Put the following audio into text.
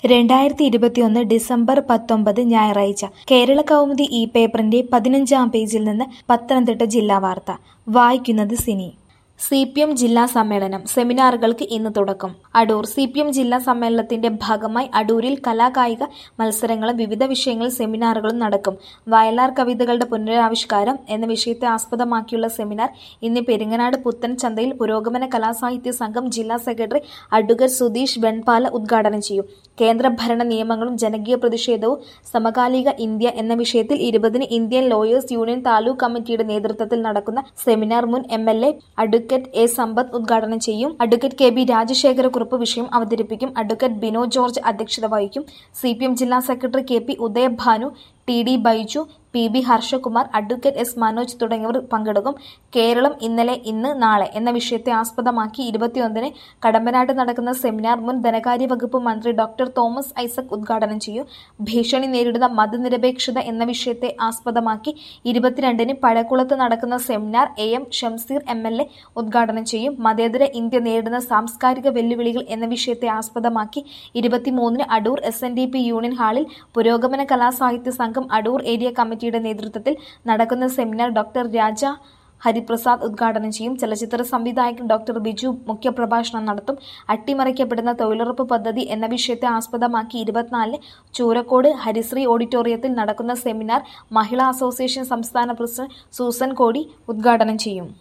രണ്ടായിരത്തി ഇരുപത്തിയൊന്ന് ഡിസംബർ പത്തൊമ്പത് ഞായറാഴ്ച കേരള കൗമുദി ഈ പേപ്പറിന്റെ പതിനഞ്ചാം പേജിൽ നിന്ന് പത്തനംതിട്ട ജില്ലാ വാർത്ത വായിക്കുന്നത് സിനി സി പി എം ജില്ലാ സമ്മേളനം സെമിനാറുകൾക്ക് ഇന്ന് തുടക്കം അടൂർ സി പി എം ജില്ലാ സമ്മേളനത്തിന്റെ ഭാഗമായി അടൂരിൽ കലാകായിക മത്സരങ്ങളും വിവിധ വിഷയങ്ങളിൽ സെമിനാറുകളും നടക്കും വയലാർ കവിതകളുടെ പുനരാവിഷ്കാരം എന്ന വിഷയത്തെ ആസ്പദമാക്കിയുള്ള സെമിനാർ ഇന്ന് പെരിങ്ങനാട് പുത്തൻ ചന്തയിൽ പുരോഗമന കലാസാഹിത്യ സംഘം ജില്ലാ സെക്രട്ടറി അഡ്വക്കേറ്റ് സുധീഷ് വെൺപാല ഉദ്ഘാടനം ചെയ്യും കേന്ദ്ര ഭരണ നിയമങ്ങളും ജനകീയ പ്രതിഷേധവും സമകാലിക ഇന്ത്യ എന്ന വിഷയത്തിൽ ഇരുപതിന് ഇന്ത്യൻ ലോയേഴ്സ് യൂണിയൻ താലൂക്ക് കമ്മിറ്റിയുടെ നേതൃത്വത്തിൽ നടക്കുന്ന സെമിനാർ മുൻ M L A advocate A Sampath ഉദ്ഘാടനം ചെയ്യും അഡ്വക്കേറ്റ് കെ ബി രാജശേഖരക്കുറുപ്പ് വിഷയം അവതരിപ്പിക്കും അഡ്വക്കേറ്റ് ബിനോ ജോർജ് അധ്യക്ഷത വഹിക്കും സി പി എം ജില്ലാ secretary K P Udayabhanu T D Baiju P B Harshakumar advocate S Manoj തുടങ്ങിയവർ പങ്കെടുക്കും കേരളം ഇന്നലെ ഇന്ന് നാളെ എന്ന വിഷയത്തെ ആസ്പദമാക്കി ഇരുപത്തിയൊന്നിന് കടമ്പനാട്ട് നടക്കുന്ന സെമിനാർ മുൻ ധനകാര്യ വകുപ്പ് മന്ത്രി ഡോക്ടർ തോമസ് ഐസക് ഉദ്ഘാടനം ചെയ്യും ഭീഷണി നേരിടുന്ന മതനിരപേക്ഷത എന്ന വിഷയത്തെ ആസ്പദമാക്കി ഇരുപത്തിരണ്ടിന് പഴക്കുളത്ത് നടക്കുന്ന seminar A M Shamseer M L A ഉദ്ഘാടനം ചെയ്യും മതേതര ഇന്ത്യ നേരിടുന്ന സാംസ്കാരിക വെല്ലുവിളികൾ എന്ന വിഷയത്തെ ആസ്പദമാക്കി ഇരുപത്തിമൂന്നിന് Adoor S N D P union ഹാളിൽ പുരോഗമന കലാസാഹിത്യ സംഘം അടൂർ ഏരിയ കമ്മിറ്റിയുടെ നേതൃത്വത്തിൽ നടക്കുന്ന സെമിനാർ ഡോക്ടർ രാജ ഹരിപ്രസാദ് ഉദ്ഘാടനം ചെയ്യും ചലച്ചിത്ര സംവിധായകൻ ഡോക്ടർ ബിജു മുഖ്യപ്രഭാഷണം നടത്തും അട്ടിമറിക്കപ്പെടുന്ന തൊഴിലുറപ്പ് പദ്ധതി എന്ന വിഷയത്തെ ആസ്പദമാക്കി ഇരുപത്തിനാലിന് ചൂരക്കോട് ഹരിശ്രീ ഓഡിറ്റോറിയത്തിൽ നടക്കുന്ന സെമിനാർ മഹിളാ അസോസിയേഷൻ സംസ്ഥാന പ്രസിഡന്റ് സൂസൻ കോടി ഉദ്ഘാടനം ചെയ്യും